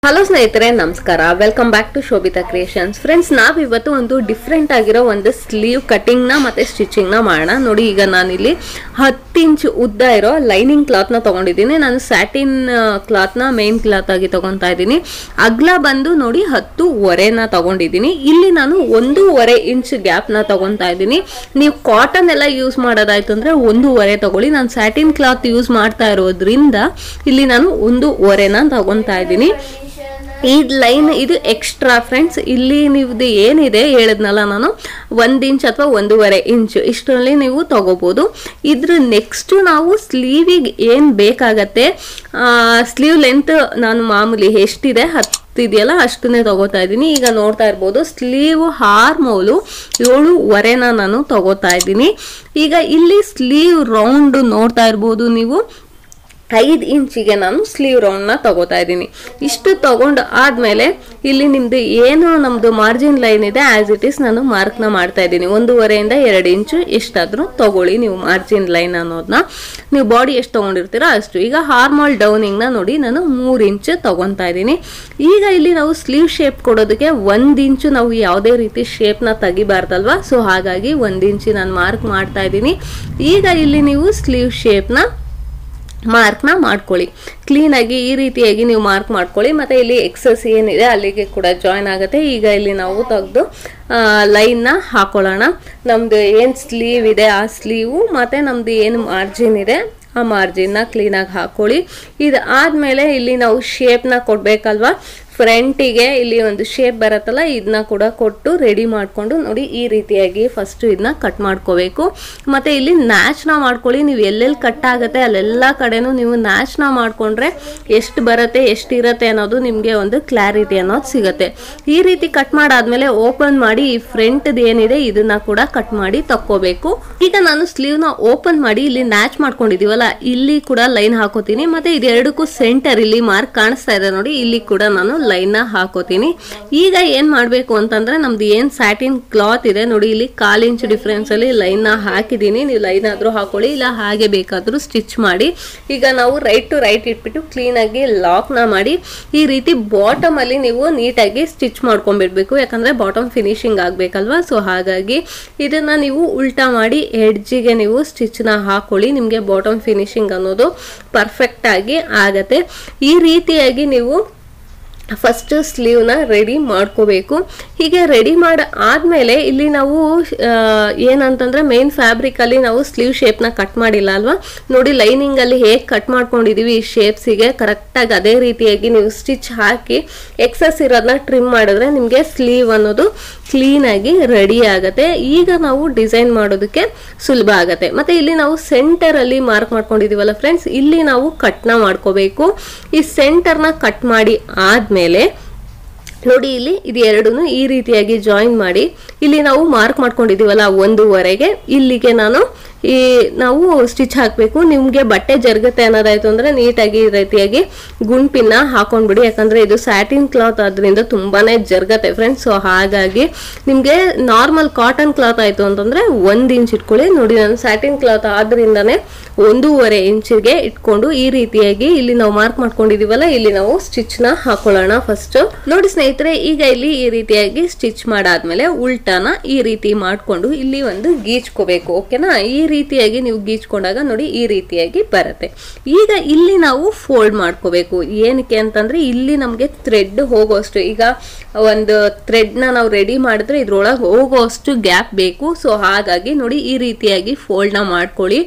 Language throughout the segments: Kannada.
ಹಲೋ ಸ್ನೇಹಿತರೆ ನಮಸ್ಕಾರ welcome back to Shobhita creations friends ನಾವಿವತ್ತು ಒಂದು ಡಿಫ್ರೆಂಟ್ ಆಗಿರೋ ಒಂದು ಸ್ಲೀವ್ ಕಟಿಂಗ್ನ ಮತ್ತು ಸ್ಟಿಚಿಂಗ್ನ ಮಾಡೋಣ ನೋಡಿ ಈಗ ನಾನಿಲ್ಲಿ ಹತ್ತು ಇಂಚ್ ಉದ್ದ ಇರೋ ಲೈನಿಂಗ್ ಕ್ಲಾತ್ನ ತೊಗೊಂಡಿದ್ದೀನಿ ನಾನು ಸ್ಯಾಟಿನ್ ಕ್ಲಾತ್ನ ಮೇನ್ ಕ್ಲಾತ್ ಆಗಿ ತೊಗೊತಾ ಇದ್ದೀನಿ ಅಗ್ಲ ಬಂದು ನೋಡಿ ಹತ್ತುವರೆನ ತೊಗೊಂಡಿದ್ದೀನಿ ಇಲ್ಲಿ ನಾನು ಒಂದೂವರೆ ಇಂಚ್ ಗ್ಯಾಪ್ನ ತೊಗೊತಾ ಇದ್ದೀನಿ ನೀವು ಕಾಟನ್ ಎಲ್ಲ ಯೂಸ್ ಮಾಡೋದಾಯ್ತು ಅಂದರೆ ಒಂದೂವರೆ ತಗೊಳ್ಳಿ ನಾನು ಸ್ಯಾಟಿನ್ ಕ್ಲಾತ್ ಯೂಸ್ ಮಾಡ್ತಾ ಇರೋದ್ರಿಂದ ಇಲ್ಲಿ ನಾನು ಒಂದೂವರೆನ ತಗೊತಾ ಇದ್ದೀನಿ ಈ ಲೈನ್ ಇದು ಎಕ್ಸ್ಟ್ರಾ ಫ್ರೆಂಡ್ಸ್ ಇಲ್ಲಿ ನೀವ್ದು ಏನಿದೆ ಹೇಳಿದ್ನಲ್ಲ ನಾನು ಒಂದು ಇಂಚ್ ಅಥವಾ ಒಂದೂವರೆ ಇಂಚ್ ಇಷ್ಟರಲ್ಲಿ ನೀವು ತಗೋಬೋದು ಇದ್ರ ನೆಕ್ಸ್ಟ್ ನಾವು ಸ್ಲೀವಿಗೆ ಏನು ಬೇಕಾಗತ್ತೆ ಸ್ಲೀವ್ ಲೆಂತ್ ನಾನು ಮಾಮೂಲಿ ಎಷ್ಟಿದೆ ಹತ್ತು ಇದೆಯಲ್ಲ ಅಷ್ಟನ್ನೇ ತಗೋತಾ ಇದ್ದೀನಿ ಈಗ ನೋಡ್ತಾ ಇರ್ಬೋದು ಸ್ಲೀವ್ ಹಾರ್ಮೋಲು ಏಳುವರೆನ ನಾನು ತಗೋತಾ ಇದ್ದೀನಿ ಈಗ ಇಲ್ಲಿ ಸ್ಲೀವ್ ರೌಂಡ್ ನೋಡ್ತಾ ಇರ್ಬೋದು ನೀವು ಐದು ಇಂಚಿಗೆ ನಾನು ಸ್ಲೀವ್ ರೌಂಡ್ನ ತಗೋತಾ ಇದ್ದೀನಿ ಇಷ್ಟು ತಗೊಂಡು ಆದಮೇಲೆ ಇಲ್ಲಿ ನಿಮ್ಮದು ಏನು ನಮ್ಮದು ಮಾರ್ಜಿನ್ ಲೈನ್ ಇದೆ ಆ್ಯಸ್ ಇಟ್ ಈಸ್ ನಾನು ಮಾರ್ಕ್ನ ಮಾಡ್ತಾ ಇದ್ದೀನಿ ಒಂದೂವರೆಯಿಂದ ಎರಡು ಇಂಚು ಎಷ್ಟಾದರೂ ತಗೊಳ್ಳಿ ನೀವು ಮಾರ್ಜಿನ್ ಲೈನ್ ಅನ್ನೋದನ್ನ ನೀವು ಬಾಡಿ ಎಷ್ಟು ತೊಗೊಂಡಿರ್ತೀರೋ ಅಷ್ಟು ಈಗ ಹಾರ್ಮೋಲ್ ಡೌನಿಂಗ್ನ ನೋಡಿ ನಾನು ಮೂರು ಇಂಚು ತೊಗೊತಾ ಇದ್ದೀನಿ ಈಗ ಇಲ್ಲಿ ನಾವು ಸ್ಲೀವ್ ಶೇಪ್ ಕೊಡೋದಕ್ಕೆ ಒಂದು ಇಂಚು ನಾವು ಯಾವುದೇ ರೀತಿ ಶೇಪ್ನ ತೆಗಿಬಾರ್ದಲ್ವಾ ಸೊ ಹಾಗಾಗಿ ಒಂದು ಇಂಚು ನಾನು ಮಾರ್ಕ್ ಮಾಡ್ತಾ ಇದ್ದೀನಿ ಈಗ ಇಲ್ಲಿ ನೀವು ಸ್ಲೀವ್ ಶೇಪ್ನ ಮಾರ್ಕ್ನ ಮಾಡ್ಕೊಳ್ಳಿ ಕ್ಲೀನಾಗಿ ಈ ರೀತಿಯಾಗಿ ನೀವು ಮಾರ್ಕ್ ಮಾಡ್ಕೊಳ್ಳಿ ಮತ್ತು ಇಲ್ಲಿ ಎಕ್ಸಸ್ ಏನಿದೆ ಅಲ್ಲಿಗೆ ಕೂಡ ಜಾಯ್ನ್ ಆಗುತ್ತೆ ಈಗ ಇಲ್ಲಿ ನಾವು ತೆಗೆದು ಲೈನ್ನ ಹಾಕೊಳ್ಳೋಣ ನಮ್ಮದು ಏನು ಸ್ಲೀವ್ ಇದೆ ಆ ಸ್ಲೀವು ಮತ್ತು ನಮ್ಮದು ಏನು ಮಾರ್ಜಿನ್ ಇದೆ ಆ ಮಾರ್ಜಿನ್ನ ಕ್ಲೀನಾಗಿ ಹಾಕೊಳ್ಳಿ ಇದು ಆದಮೇಲೆ ಇಲ್ಲಿ ನಾವು ಶೇಪ್ನ ಕೊಡಬೇಕಲ್ವಾ ಫ್ರಂಟಿಗೆ ಇಲ್ಲಿ ಒಂದು ಶೇಪ್ ಬರುತ್ತಲ್ಲ ಇದನ್ನ ಕೂಡ ಕೊಟ್ಟು ರೆಡಿ ಮಾಡಿಕೊಂಡು ನೋಡಿ ಈ ರೀತಿಯಾಗಿ ಫಸ್ಟು ಇದನ್ನ ಕಟ್ ಮಾಡ್ಕೋಬೇಕು ಮತ್ತು ಇಲ್ಲಿ ನ್ಯಾಚ್ನ ಮಾಡ್ಕೊಳ್ಳಿ ನೀವು ಎಲ್ಲೆಲ್ಲಿ ಕಟ್ ಆಗುತ್ತೆ ಅಲ್ಲೆಲ್ಲ ಕಡೆನೂ ನೀವು ನ್ಯಾಚ್ನ ಮಾಡಿಕೊಂಡ್ರೆ ಎಷ್ಟು ಬರುತ್ತೆ ಎಷ್ಟು ಇರುತ್ತೆ ಅನ್ನೋದು ನಿಮಗೆ ಒಂದು ಕ್ಲಾರಿಟಿ ಅನ್ನೋದು ಸಿಗುತ್ತೆ ಈ ರೀತಿ ಕಟ್ ಮಾಡಾದ್ಮೇಲೆ ಓಪನ್ ಮಾಡಿ ಈ ಫ್ರಂಟ್ದು ಏನಿದೆ ಇದನ್ನ ಕೂಡ ಕಟ್ ಮಾಡಿ ತಕ್ಕೋಬೇಕು ಈಗ ನಾನು ಸ್ಲೀವ್ನ ಓಪನ್ ಮಾಡಿ ಇಲ್ಲಿ ನ್ಯಾಚ್ ಮಾಡ್ಕೊಂಡಿದೀವಲ್ಲ ಇಲ್ಲಿ ಕೂಡ ಲೈನ್ ಹಾಕೋತೀನಿ ಮತ್ತೆ ಇದೆರಡಕ್ಕೂ ಸೆಂಟರ್ ಇಲ್ಲಿ ಮಾರ್ಕ್ ಕಾಣಿಸ್ತಾ ಇದೆ ನೋಡಿ ಇಲ್ಲಿ ಕೂಡ ನಾನು ಲೈನ್ನ ಹಾಕೋತೀನಿ ಈಗ ಏನು ಮಾಡಬೇಕು ಅಂತಂದ್ರೆ ನಮ್ದು ಏನು ಸ್ಯಾಟಿನ್ ಕ್ಲಾತ್ ಇದೆ ನೋಡಿ ಇಲ್ಲಿ ಕಾಲು ಇಂಚ್ ಡಿಫ್ರೆನ್ಸಲ್ಲಿ ಲೈನ್ನ ಹಾಕಿದ್ದೀನಿ ನೀವು ಲೈನ್ ಆದರೂ ಹಾಕೊಳ್ಳಿ ಇಲ್ಲ ಹಾಗೆ ಬೇಕಾದರೂ ಸ್ಟಿಚ್ ಮಾಡಿ ಈಗ ನಾವು ರೈಟ್ ಟು ರೈಟ್ ಇಟ್ಬಿಟ್ಟು ಕ್ಲೀನಾಗಿ ಲಾಕ್ನ ಮಾಡಿ ಈ ರೀತಿ ಬಾಟಮಲ್ಲಿ ನೀವು ನೀಟಾಗಿ ಸ್ಟಿಚ್ ಮಾಡ್ಕೊಂಡ್ಬಿಡ್ಬೇಕು ಯಾಕಂದರೆ ಬಾಟಮ್ ಫಿನಿಶಿಂಗ್ ಆಗಬೇಕಲ್ವಾ ಸೊ ಹಾಗಾಗಿ ಇದನ್ನು ನೀವು ಉಲ್ಟಾ ಮಾಡಿ ಎಡ್ಜಿಗೆ ನೀವು ಸ್ಟಿಚ್ನ ಹಾಕೊಳ್ಳಿ ನಿಮಗೆ ಬಾಟಮ್ ಫಿನಿಶಿಂಗ್ ಅನ್ನೋದು ಪರ್ಫೆಕ್ಟಾಗಿ ಆಗತ್ತೆ ಈ ರೀತಿಯಾಗಿ ನೀವು ಫಸ್ಟ್ ಸ್ಲೀವ್ನ ರೆಡಿ ಮಾಡ್ಕೋಬೇಕು ಹೀಗೆ ರೆಡಿ ಮಾಡಿ ಆದಮೇಲೆ ಇಲ್ಲಿ ನಾವು ಏನಂತಂದರೆ ಮೇನ್ ಫ್ಯಾಬ್ರಿಕಲ್ಲಿ ನಾವು ಸ್ಲೀವ್ ಶೇಪ್ನ ಕಟ್ ಮಾಡಿಲ್ಲ ಅಲ್ವಾ ನೋಡಿ ಲೈನಿಂಗಲ್ಲಿ ಹೇಗೆ ಕಟ್ ಮಾಡ್ಕೊಂಡಿದ್ದೀವಿ ಈ ಶೇಪ್ಸಿಗೆ ಕರೆಕ್ಟಾಗಿ ಅದೇ ರೀತಿಯಾಗಿ ನೀವು ಸ್ಟಿಚ್ ಹಾಕಿ ಎಕ್ಸಸ್ ಇರೋದನ್ನ ಟ್ರಿಮ್ ಮಾಡಿದ್ರೆ ನಿಮಗೆ ಸ್ಲೀವ್ ಅನ್ನೋದು ಕ್ಲೀನಾಗಿ ರೆಡಿ ಆಗುತ್ತೆ ಈಗ ನಾವು ಡಿಸೈನ್ ಮಾಡೋದಕ್ಕೆ ಸುಲಭ ಆಗುತ್ತೆ ಮತ್ತು ಇಲ್ಲಿ ನಾವು ಸೆಂಟರಲ್ಲಿ ಮಾರ್ಕ್ ಮಾಡ್ಕೊಂಡಿದ್ದೀವಲ್ಲ ಫ್ರೆಂಡ್ಸ್ ಇಲ್ಲಿ ನಾವು ಕಟ್ನ ಮಾಡ್ಕೋಬೇಕು ಈ ಸೆಂಟರ್ನ ಕಟ್ ಮಾಡಿ ಆದಮೇಲೆ ನೋಡಿ ಇಲ್ಲಿ ಇದು ಎರಡೂ ಈ ರೀತಿಯಾಗಿ ಜಾಯಿನ್ ಮಾಡಿ ಇಲ್ಲಿ ನಾವು ಮಾರ್ಕ್ ಮಾಡ್ಕೊಂಡಿದ್ದೀವಲ್ಲ ಒಂದೂವರೆಗೆ ಇಲ್ಲಿಗೆ ನಾನು ಈ ನಾವು ಸ್ಟಿಚ್ ಹಾಕಬೇಕು ನಿಮಗೆ ಬಟ್ಟೆ ಜರುಗುತ್ತೆ ಅನ್ನೋದಾಯ್ತು ಅಂದರೆ ನೀಟಾಗಿ ಈ ರೀತಿಯಾಗಿ ಗುಂಪಿನ ಹಾಕೊಂಡ್ಬಿಡಿ ಯಾಕಂದರೆ ಇದು ಸ್ಯಾಟಿನ್ ಕ್ಲಾತ್ ಅದರಿಂದ ತುಂಬಾ ಜರುಗತ್ತೆ ಫ್ರೆಂಡ್ಸ್ ಸೊ ಹಾಗಾಗಿ ನಿಮಗೆ ನಾರ್ಮಲ್ ಕಾಟನ್ ಕ್ಲಾತ್ ಆಯಿತು ಅಂತಂದರೆ ಒಂದು ಇಂಚ್ ಇಟ್ಕೊಳ್ಳಿ ನೋಡಿ ನಾನು ಸ್ಯಾಟಿನ್ ಕ್ಲಾತ್ ಆದ್ರಿಂದನೇ ಒಂದೂವರೆ ಇಂಚಿಗೆ ಇಟ್ಕೊಂಡು ಈ ರೀತಿಯಾಗಿ ಇಲ್ಲಿ ನಾವು ಮಾರ್ಕ್ ಮಾಡ್ಕೊಂಡಿದೀವಲ್ಲ ಇಲ್ಲಿ ನಾವು ಸ್ಟಿಚ್ನ ಹಾಕೊಳ್ಳೋಣ ಫಸ್ಟ್ ನೋಡಿ ಸ್ನೇಹಿತರೆ ಈಗ ಇಲ್ಲಿ ಈ ರೀತಿಯಾಗಿ ಸ್ಟಿಚ್ ಮಾಡಾದ್ಮೇಲೆ ಉಲ್ಟಾನ ಈ ರೀತಿ ಮಾಡಿಕೊಂಡು ಇಲ್ಲಿ ಒಂದು ಗೀಚ್ಕೋಬೇಕು ಓಕೆನಾ ಈ ರೀತಿಯಾಗಿ ನೀವು ಗೀಚ್ಕೊಂಡಾಗ ನೋಡಿ ಈ ರೀತಿಯಾಗಿ ಬರುತ್ತೆ ಈಗ ಇಲ್ಲಿ ನಾವು ಫೋಲ್ಡ್ ಮಾಡ್ಕೋಬೇಕು ಏನಕ್ಕೆ ಅಂತಂದ್ರೆ ಇಲ್ಲಿ ನಮಗೆ ಥ್ರೆಡ್ ಹೋಗೋಷ್ಟು ಈಗ ಒಂದು ಥ್ರೆಡ್ನ ನಾವು ರೆಡಿ ಮಾಡಿದ್ರೆ ಇದ್ರೊಳಗೆ ಹೋಗೋಷ್ಟು ಗ್ಯಾಪ್ ಬೇಕು ಸೊ ಹಾಗಾಗಿ ನೋಡಿ ಈ ರೀತಿಯಾಗಿ ಫೋಲ್ಡ್ನ ಮಾಡ್ಕೊಳ್ಳಿ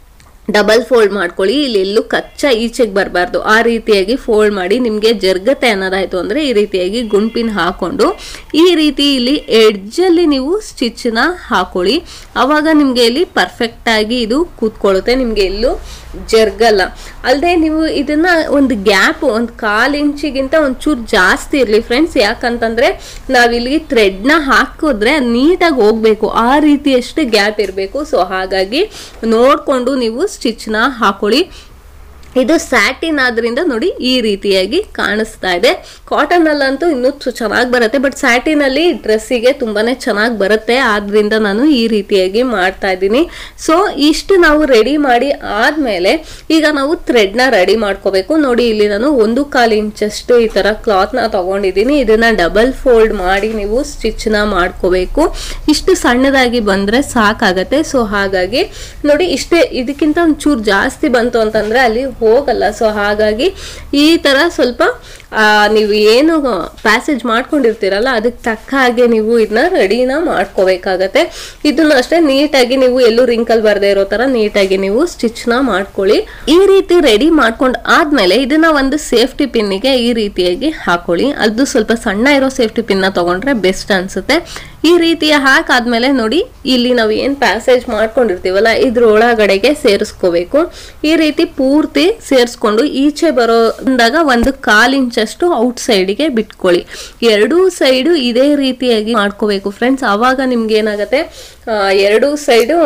ಡಬಲ್ ಫೋಲ್ಡ್ ಮಾಡ್ಕೊಳ್ಳಿ ಇಲ್ಲಿ ಎಲ್ಲೂ ಕಚ್ಚಾ ಈಚೆಗೆ ಬರಬಾರ್ದು ಆ ರೀತಿಯಾಗಿ ಫೋಲ್ಡ್ ಮಾಡಿ ನಿಮಗೆ ಜರ್ಗತ್ತೆ ಅನ್ನೋದಾಯ್ತು ಅಂದರೆ ಈ ರೀತಿಯಾಗಿ ಗುಂಪಿನ ಹಾಕೊಂಡು ಈ ರೀತಿ ಇಲ್ಲಿ ಎಡ್ಜಲ್ಲಿ ನೀವು ಸ್ಟಿಚ್ನ ಹಾಕೊಳ್ಳಿ ಆವಾಗ ನಿಮಗೆ ಇಲ್ಲಿ ಪರ್ಫೆಕ್ಟಾಗಿ ಇದು ಕೂತ್ಕೊಳ್ಳುತ್ತೆ ನಿಮಗೆ ಎಲ್ಲೂ ಜರ್ಗಲ್ಲ ಅಲ್ಲದೆ ನೀವು ಇದನ್ನ ಒಂದು ಗ್ಯಾಪ್ ಒಂದು ಕಾಲು ಇಂಚಿಗಿಂತ ಒಂಚೂರು ಜಾಸ್ತಿ ಇರಲಿ ಫ್ರೆಂಡ್ಸ್ ಯಾಕಂತಂದ್ರೆ ನಾವಿಲ್ಲಿ ಥ್ರೆಡ್ನ ಹಾಕಿದ್ರೆ ನೀಟಾಗಿ ಹೋಗ್ಬೇಕು ಆ ರೀತಿಯಷ್ಟು ಗ್ಯಾಪ್ ಇರಬೇಕು ಸೊ ಹಾಗಾಗಿ ನೋಡಿಕೊಂಡು ನೀವು ಸ್ಟಿಚ್ನ ಹಾಕೊಳ್ಳಿ ಇದು ಸ್ಯಾಟಿನ್ ಆದ್ರಿಂದ ನೋಡಿ ಈ ರೀತಿಯಾಗಿ ಕಾಣಿಸ್ತಾ ಇದೆ ಕಾಟನ್ ಅಲ್ಲಂತೂ ಇನ್ನೂ ಚೆನ್ನಾಗಿ ಬರುತ್ತೆ ಬಟ್ ಸ್ಯಾಟಿನ್ ಅಲ್ಲಿ ಡ್ರೆಸ್ಸಿಗೆ ತುಂಬಾನೇ ಚೆನ್ನಾಗಿ ಬರುತ್ತೆ ಆದ್ರಿಂದ ನಾನು ಈ ರೀತಿಯಾಗಿ ಮಾಡ್ತಾ ಇದ್ದೀನಿ ಸೊ ಇಷ್ಟು ನಾವು ರೆಡಿ ಮಾಡಿ ಆದ್ಮೇಲೆ ಈಗ ನಾವು ಥ್ರೆಡ್ ನ ರೆಡಿ ಮಾಡ್ಕೋಬೇಕು ನೋಡಿ ಇಲ್ಲಿ ನಾನು ಒಂದು ಕಾಲು ಇಂಚಷ್ಟು ಈ ತರ ಕ್ಲಾತ್ ನ ತಗೊಂಡಿದ್ದೀನಿ ಇದನ್ನ ಡಬಲ್ ಫೋಲ್ಡ್ ಮಾಡಿ ನೀವು ಸ್ಟಿಚ್ ನ ಮಾಡ್ಕೋಬೇಕು ಇಷ್ಟು ಸಣ್ಣದಾಗಿ ಬಂದ್ರೆ ಸಾಕಾಗತ್ತೆ ಸೊ ಹಾಗಾಗಿ ನೋಡಿ ಇಷ್ಟೇ ಇದಕ್ಕಿಂತ ಒಂಚೂರು ಜಾಸ್ತಿ ಬಂತು ಅಂತಂದ್ರೆ ಅಲ್ಲಿ ಹೋಗಲ್ಲ ಸೊ ಹಾಗಾಗಿ ಈ ತರ ಸ್ವಲ್ಪ ಆ, ನೀವು ಏನು ಪ್ಯಾಸೇಜ್ ಮಾಡ್ಕೊಂಡಿರ್ತೀರಲ್ಲ ಅದಕ್ಕೆ ತಕ್ಕ ಹಾಗೆ ನೀವು ಇದನ್ನ ರೆಡಿನ ಮಾಡ್ಕೋಬೇಕಾಗತ್ತೆ ಇದನ್ನು ಅಷ್ಟೇ ನೀಟಾಗಿ ನೀವು ಎಲ್ಲೂ ರಿಂಕಲ್ ಬರದೇ ಇರೋ ತರ ನೀಟಾಗಿ ನೀವು ಸ್ಟಿಚ್ ನ ಮಾಡ್ಕೊಳ್ಳಿ ಈ ರೀತಿ ರೆಡಿ ಮಾಡ್ಕೊಂಡ್ ಆದ್ಮೇಲೆ ಇದನ್ನ ಒಂದು ಸೇಫ್ಟಿ ಪಿನ್ನಿಗೆ ಈ ರೀತಿಯಾಗಿ ಹಾಕೊಳ್ಳಿ ಅದು ಸ್ವಲ್ಪ ಸಣ್ಣ ಇರೋ ಸೇಫ್ಟಿ ಪಿನ್ ನ ತಗೊಂಡ್ರೆ ಬೆಸ್ಟ್ ಅನ್ಸುತ್ತೆ ಈ ರೀತಿಯ ಹಾಕಾದ್ಮೇಲೆ ನೋಡಿ ಇಲ್ಲಿ ನಾವು ಏನ್ ಪ್ಯಾಸೇಜ್ ಮಾಡ್ಕೊಂಡಿರ್ತೀವಲ್ಲ ಇದ್ರ ಒಳಗಡೆಗೆ ಸೇರಿಸ್ಕೋಬೇಕು ಈ ರೀತಿ ಪೂರ್ತಿ ಸೇರಿಸ್ಕೊಂಡು ಈಚೆ ಬರೋದಾಗ ಒಂದು ಕಾಲ್ ಇಂಚಷ್ಟು ಔಟ್ ಸೈಡ್ಗೆ ಬಿಟ್ಕೊಳ್ಳಿ ಎರಡೂ ಸೈಡು ಇದೇ ರೀತಿಯಾಗಿ ಮಾಡ್ಕೋಬೇಕು ಫ್ರೆಂಡ್ಸ್ ಆವಾಗ ನಿಮ್ಗೆ ಏನಾಗತ್ತೆ ಆ, ಎರಡೂ ಸೈಡು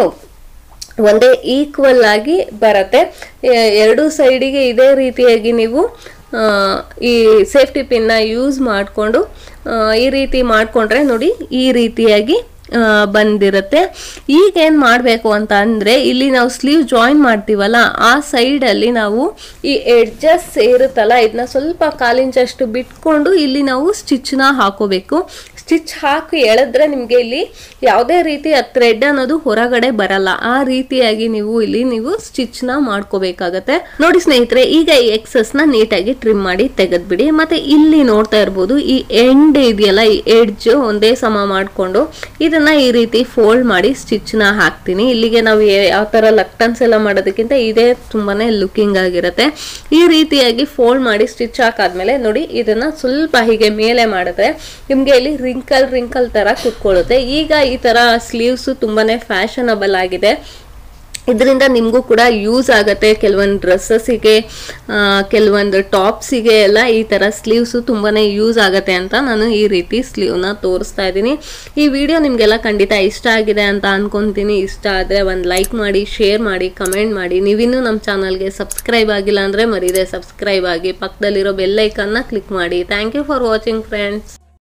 ಒಂದೇ ಈಕ್ವಲ್ ಆಗಿ ಬರುತ್ತೆ ಎ- ಎರಡೂ ಸೈಡಿಗೆ ಇದೇ ರೀತಿಯಾಗಿ ನೀವು ಆ, ಈ ಸೇಫ್ಟಿ ಪಿನ್ನ ಯೂಸ್ ಮಾಡಿಕೊಂಡು ಈ ರೀತಿ ಮಾಡಿಕೊಂಡ್ರೆ ನೋಡಿ ಈ ರೀತಿಯಾಗಿ ಆ, ಬಂದಿರುತ್ತೆ ಈಗ ಏನು ಮಾಡಬೇಕು ಅಂತ ಅಂದರೆ ಇಲ್ಲಿ ನಾವು ಸ್ಲೀವ್ ಜಾಯಿನ್ ಮಾಡ್ತೀವಲ್ಲ ಆ ಸೈಡಲ್ಲಿ ನಾವು ಈ ಎಡ್ಜಸ್ ಇರುತ್ತಲ್ಲ ಇದನ್ನ ಸ್ವಲ್ಪ ಕಾಲಿಂಚಷ್ಟು ಬಿಟ್ಕೊಂಡು ಇಲ್ಲಿ ನಾವು ಸ್ಟಿಚ್ನ ಹಾಕೋಬೇಕು ಸ್ಟಿಚ್ ಹಾಕಿ ಎಳೆದ್ರೆ ನಿಮಗೆ ಇಲ್ಲಿ ಯಾವುದೇ ರೀತಿಯ ಥ್ರೆಡ್ ಅನ್ನೋದು ಹೊರಗಡೆ ಬರಲ್ಲ ಆ ರೀತಿಯಾಗಿ ನೀವು ಇಲ್ಲಿ ನೀವು ಸ್ಟಿಚ್ನ ಮಾಡ್ಕೋಬೇಕಾಗತ್ತೆ ನೋಡಿ ಸ್ನೇಹಿತರೆ ಈಗ ಈ ಎಕ್ಸಸ್ ನ ನೀಟಾಗಿ ಟ್ರಿಮ್ ಮಾಡಿ ತೆಗೆದ್ಬಿಡಿ ಮತ್ತೆ ಇಲ್ಲಿ ನೋಡ್ತಾ ಇರ್ಬೋದು ಈ ಎಂಡ್ ಇದೆಯಲ್ಲ ಈ ಎಡ್ಜ್ ಒಂದೇ ಸಮ ಮಾಡಿಕೊಂಡು ಇದನ್ನ ಈ ರೀತಿ ಫೋಲ್ಡ್ ಮಾಡಿ ಸ್ಟಿಚ್ ನ ಹಾಕ್ತೀನಿ ಇಲ್ಲಿಗೆ ನಾವು ಯಾವ ತರ ಲಕ್ಟನ್ಸ್ ಎಲ್ಲ ಮಾಡೋದಕ್ಕಿಂತ ಇದೇ ತುಂಬಾನೇ ಲುಕಿಂಗ್ ಆಗಿರುತ್ತೆ ಈ ರೀತಿಯಾಗಿ ಫೋಲ್ಡ್ ಮಾಡಿ ಸ್ಟಿಚ್ ಹಾಕಾದ್ಮೇಲೆ ನೋಡಿ ಇದನ್ನ ಸ್ವಲ್ಪ ಹೀಗೆ ಮೇಲೆ ಮಾಡಿದ್ರೆ ನಿಮ್ಗೆ ಇಲ್ಲಿ ರಿಂಕಲ್ ರಿಂಕಲ್ ತರ ಕುತ್ಕೊಳ್ಳುತ್ತೆ ಈಗ ಈ ತರ ಸ್ಲೀವ್ಸ್ ತುಂಬಾನೇ ಫ್ಯಾಷನಬಲ್ ಆಗಿದೆ ಇದರಿಂದ ನಿಮಗೂ ಕೂಡ ಯೂಸ್ ಆಗುತ್ತೆ ಕೆಲವೊಂದು ಡ್ರೆಸ್ಸಸ್ಸಿಗೆ ಕೆಲವೊಂದು ಟಾಪ್ಸಿಗೆ ಎಲ್ಲ ಈ ಥರ ಸ್ಲೀವ್ಸು ತುಂಬಾ ಯೂಸ್ ಆಗುತ್ತೆ ಅಂತ ನಾನು ಈ ರೀತಿ ಸ್ಲೀವ್ನ ತೋರಿಸ್ತಾ ಇದ್ದೀನಿ ಈ ವಿಡಿಯೋ ನಿಮಗೆಲ್ಲ ಖಂಡಿತ ಇಷ್ಟ ಆಗಿದೆ ಅಂತ ಅನ್ಕೊಂತೀನಿ ಇಷ್ಟ ಆದರೆ ಒಂದು ಲೈಕ್ ಮಾಡಿ ಶೇರ್ ಮಾಡಿ ಕಮೆಂಟ್ ಮಾಡಿ ನೀವಿನ್ನೂ ನಮ್ಮ ಚಾನಲ್ಗೆ ಸಬ್ಸ್ಕ್ರೈಬ್ ಆಗಿಲ್ಲ ಅಂದರೆ ಮರೀದೆ ಸಬ್ಸ್ಕ್ರೈಬ್ ಆಗಿ ಪಕ್ಕದಲ್ಲಿರೋ ಬೆಲ್ಲೈಕನ್ನ ಕ್ಲಿಕ್ ಮಾಡಿ thank you for watching friends